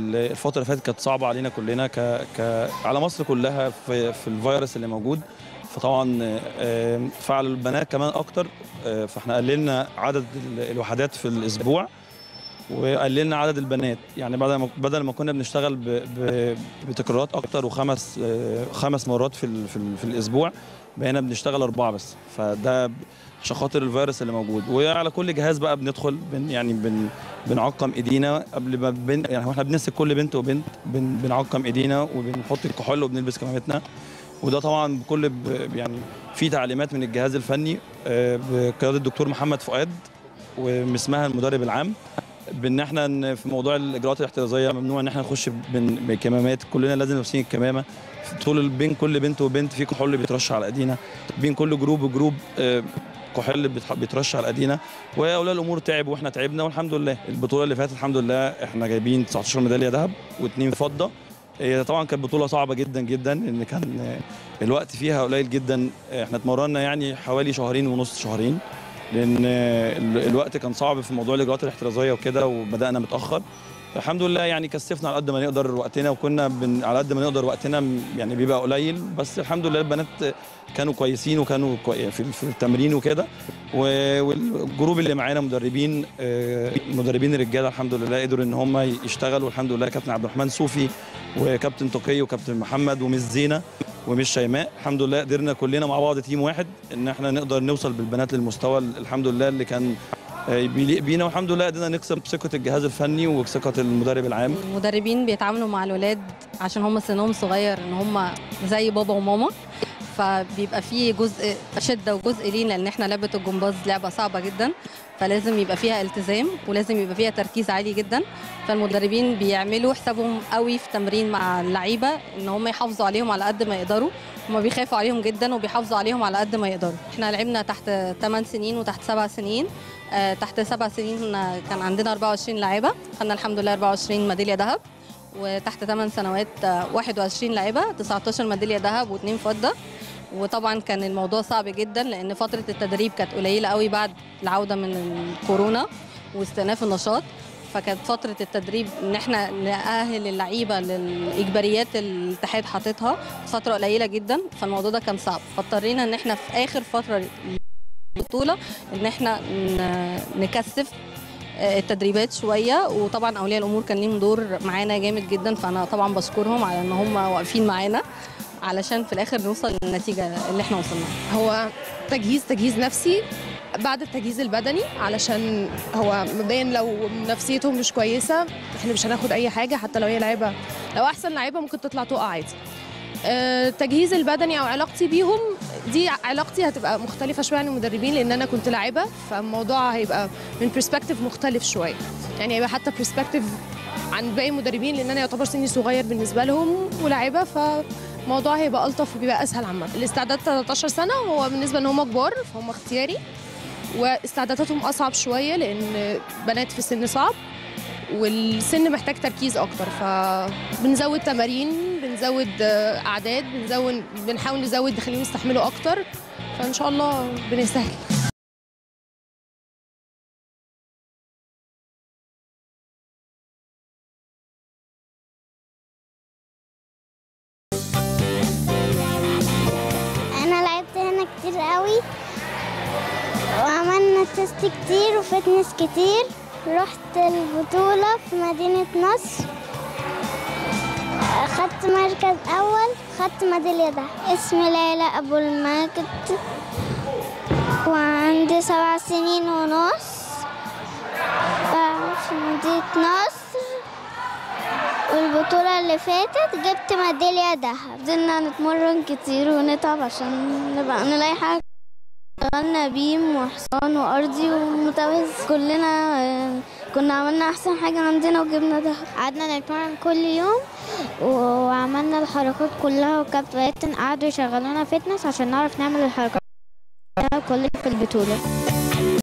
الفتره اللي فاتت كانت صعبه علينا كلنا ك... ك... على مصر كلها في في الفيروس اللي موجود فطبعا آه، فعل البنات كمان اكتر آه، فاحنا قللنا عدد ال- الوحدات في الاسبوع وقللنا عدد البنات يعني بدل ما بدل ما كنا بنشتغل ب... ب... بتكرارات اكتر وخمس آه، خمس مرات في ال... في, ال... في الاسبوع بقينا بنشتغل اربعه بس فده ب- عشان خاطر الفيروس اللي موجود وعلى كل جهاز بقى بندخل بن يعني بن بنعقم ايدينا قبل ما بن يعني واحنا بنمسك كل بنت وبنت بن بنعقم ايدينا وبنحط الكحول وبنلبس كمامتنا وده طبعا بكل ب- يعني في تعليمات من الجهاز الفني آه، بقياده الدكتور محمد فؤاد ومسمها المدرب العام بان احنا ن- في موضوع الاجراءات الاحترازيه ممنوع ان احنا نخش بن- بكمامات كلنا لازم لابسين الكمامه طول بين كل بنت وبنت في كحول بيترش على ايدينا بين كل جروب وجروب آه، كحول بيتح- بيترش على ايدينا واولياء الامور تعبوا واحنا تعبنا والحمد لله البطوله اللي فاتت الحمد لله احنا جايبين 19 ميداليه ذهب واثنين فضه هي طبعا كانت بطوله صعبه جدا جدا ان كان آه، الوقت فيها قليل جدا آه، احنا اتمرنا يعني حوالي شهرين ونص شهرين لان آه، ال- الوقت كان صعب في موضوع الاجراءات الاحترازيه وكده وبدانا متاخر الحمد لله يعني كثفنا على قد ما نقدر وقتنا وكنا بن على قد ما نقدر وقتنا م- يعني بيبقى قليل بس الحمد لله البنات كانوا كويسين وكانوا كوي في في التمرين وكده و- والجروب اللي معانا مدربين آه، مدربين الرجاله الحمد لله قدروا ان هم يشتغلوا الحمد لله كابتن عبد الرحمن صوفي وكابتن تقي وكابتن محمد ومس زينه ومش شيماء الحمد لله قدرنا كلنا مع بعض تيم واحد ان احنا نقدر نوصل بالبنات للمستوى الحمد لله اللي كان آه، بيليق بينا والحمد لله قدرنا نكسب ثقه الجهاز الفني وثقه المدرب العام المدربين بيتعاملوا مع الولاد عشان هم سنهم صغير ان هم زي بابا وماما فبيبقى فيه جزء شده وجزء لين لان احنا لعبه الجمباز لعبه صعبه جدا فلازم يبقى فيها التزام ولازم يبقى فيها تركيز عالي جدا فالمدربين بيعملوا حسابهم قوي في تمرين مع اللعيبه ان هم يحافظوا عليهم على قد ما يقدروا هم بيخافوا عليهم جدا وبيحافظوا عليهم على قد ما يقدروا احنا لعبنا تحت 8 سنين وتحت 7 سنين آه، تحت 7 سنين آه، كان عندنا 24 لاعبه خدنا الحمد لله 24 ميداليه ذهب وتحت 8 سنوات آه، 21 لاعبه 19 ميداليه ذهب واثنين فضه وطبعا كان الموضوع صعب جدا لان فتره التدريب كانت قليله قوي بعد العوده من الكورونا واستئناف النشاط فكانت فتره التدريب ان احنا نأهل اللعيبه للاجباريات اللي الاتحاد حاططها فتره قليله جدا فالموضوع ده كان صعب فاضطرينا ان احنا في اخر فتره البطوله ان احنا ن- نكثف آه، التدريبات شويه وطبعا اولياء الامور كان ليهم دور معانا جامد جدا فانا طبعا بشكرهم على ان هم واقفين معانا علشان في الاخر نوصل للنتيجه اللي احنا وصلنا لها. هو تجهيز تجهيز نفسي بعد التجهيز البدني علشان هو مبدئيا لو نفسيتهم مش كويسه احنا مش هناخد اي حاجه حتى لو هي لعيبه لو احسن لعيبه ممكن تطلع تقع عادي آه، التجهيز البدني او علاقتي بيهم دي علاقتي هتبقى مختلفه شويه عن المدربين لان انا كنت لاعبه فالموضوع هيبقى من برسبكتيف مختلف شويه يعني هيبقى حتى برسبكتيف عن باقي المدربين لان انا يعتبر سني صغير بالنسبه لهم ولاعبه فالموضوع هيبقى الطف وبيبقى اسهل عامه الاستعداد 13 سنه هو بالنسبه ان هم كبار فهم اختياري واستعداداتهم اصعب شويه لان بنات في سن صعب والسن محتاج تركيز اكتر فبنزود تمارين بنزود آه، اعداد بنزود بنحاول نزود نخليهم يستحملوا اكتر فان شاء الله بنسهل انا لعبت هنا كتير قوي وعملنا تيست كتير وفتنس كتير رحت البطولة في مدينة نصر خدت مركز أول خدت ميدالية ده اسمي ليلى أبو المجد وعندي سبع سنين ونص في مدينة نصر والبطولة اللي فاتت جبت ميدالية دهب فضلنا نتمرن كتير ونتعب عشان نبقى نلاقي حاجة اشتغلنا بيم وحصان وأرضي ومتوز كلنا آه، كنا عملنا أحسن حاجة عندنا وجبنا دهب قعدنا نتمرن كل يوم وعملنا الحركات كلها وكابتن قعدوا يشغلونا فتنس عشان نعرف نعمل الحركات كلها في البطولة